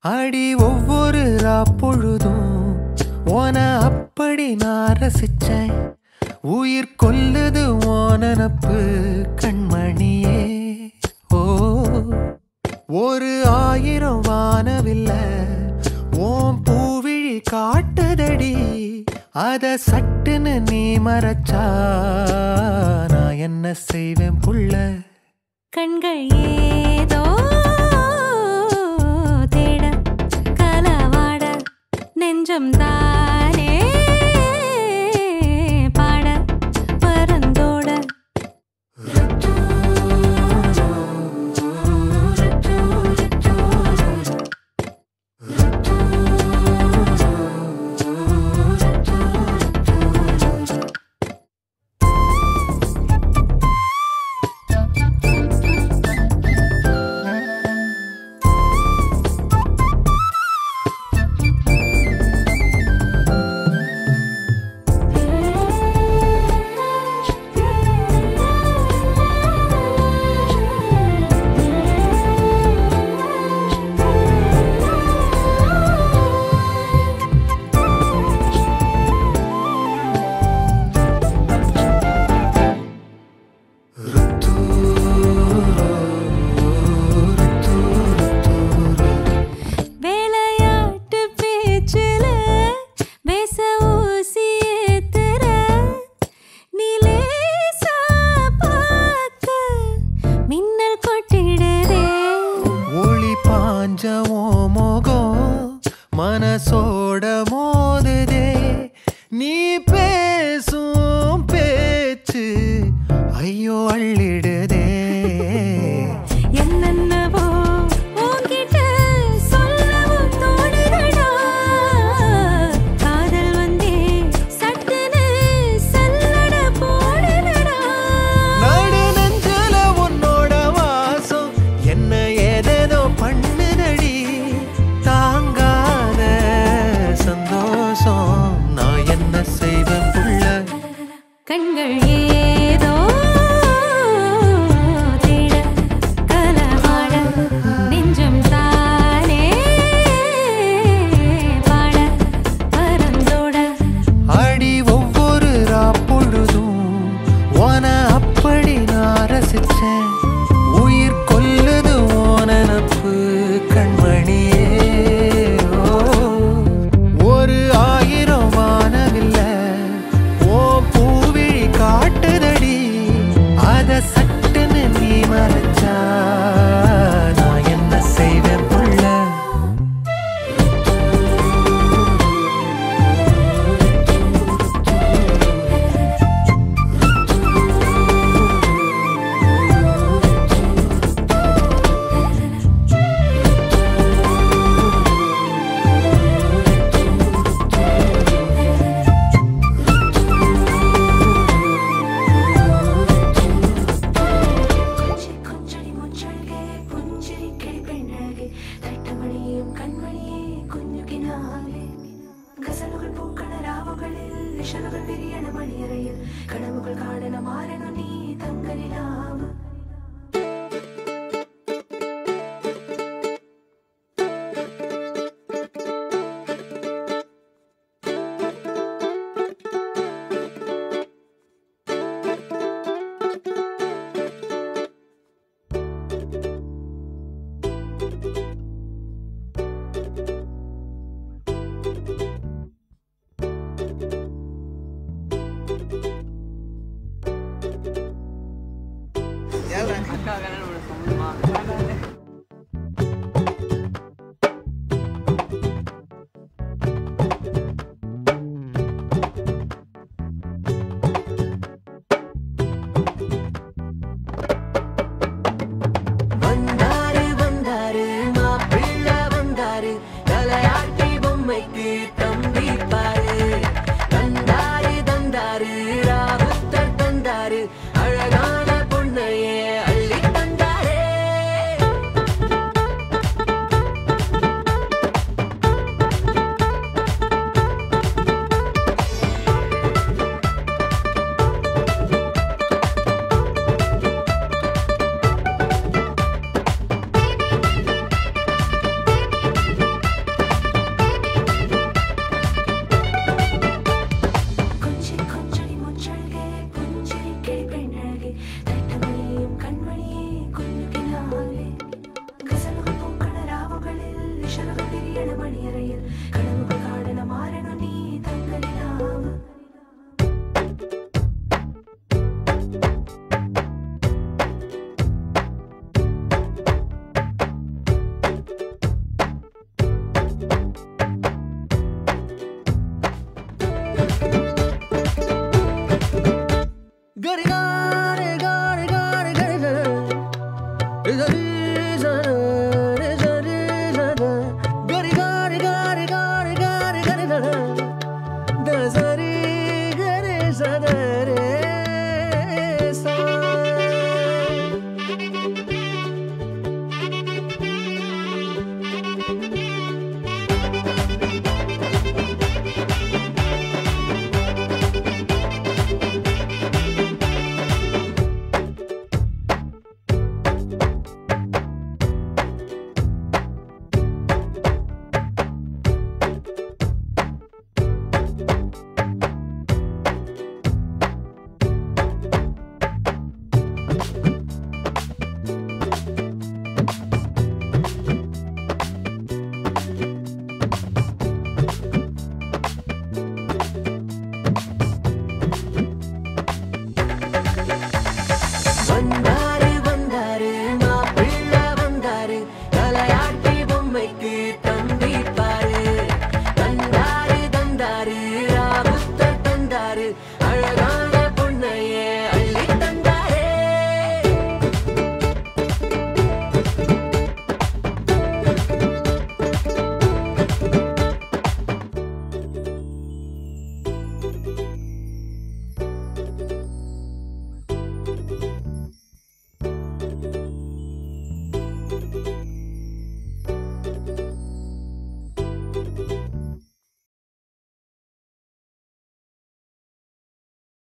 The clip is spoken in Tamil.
அடி ஒவ்வொரு பொழுதும் ஓன அப்படி நான் ரசிச்சேன் உயிர் கொல்லுது ஓனனப்பு கண்மணியே ஓ ஒரு ஆயிரம் வானவில்ல ஓம் பூவிழி காட்டுதடி அத சட்டுன்னு நீ மறைச்சா நான் என்ன செய்வேன் புள்ள கண்கள் ஏதோ தேட கலவாட நெஞ்சம் தானே பாட பரந்தோட வேலையாட்டு பேச்சுல வேச ஊசி ஏத்துற நிலேசா பார்க்க மின்னல் கொட்டிடுதே ஒளி பாஞ்சமோ முகம் மனசோட மோதுதே நீ பேசும் பேச்சு ஐயோ அள்ளிடுதே என்னென்னவோ உன்கிட்ட சொல்லவும் தோணுதடா காதல் வந்தே சட்டுன்னு சல்லட போடுதடா நடு நெஞ்சில உன்னோட வாசம் என்ன ஏதேதோ பண்ணுதடி தாங்காத சந்தோஷம் நான் என்ன செய்வேன் புள்ள கண்கள் ஏதோ தேட கலவாட நெஞ்சம் தானே பாட பரந்தோட அடி ஒவ்வொரு பொழுதும் ஓன அப்படி நான் ரசிச்சேன் உயிர் கொல்லுது ஓனனப்பு கண்மணியே ஓ, ஒரு ஆயிரம் வானவில்ல ஓ பூவிழி காட்டுதடி அத சட்டுன்னு நீ மறைச்சா நான் என்ன செய்வேன் புள்ள കൊഞ്ചി കൊഞ്ചടി മുച്ചഴകെ പുഞ്ചിരി കിളിപ്പെണ്ണഴകെ തട്ടമണിയും കൺമണിയെ കുഞ്ഞുകിനാവേ ഗസലുകൾ പൂക്കണ രാവുകളിൽ നിശലുകൾ വിരിയണ മണിയറയിൽ കനവുകൾ കാണണ മാറണു നീ തങ്കനിലാവ്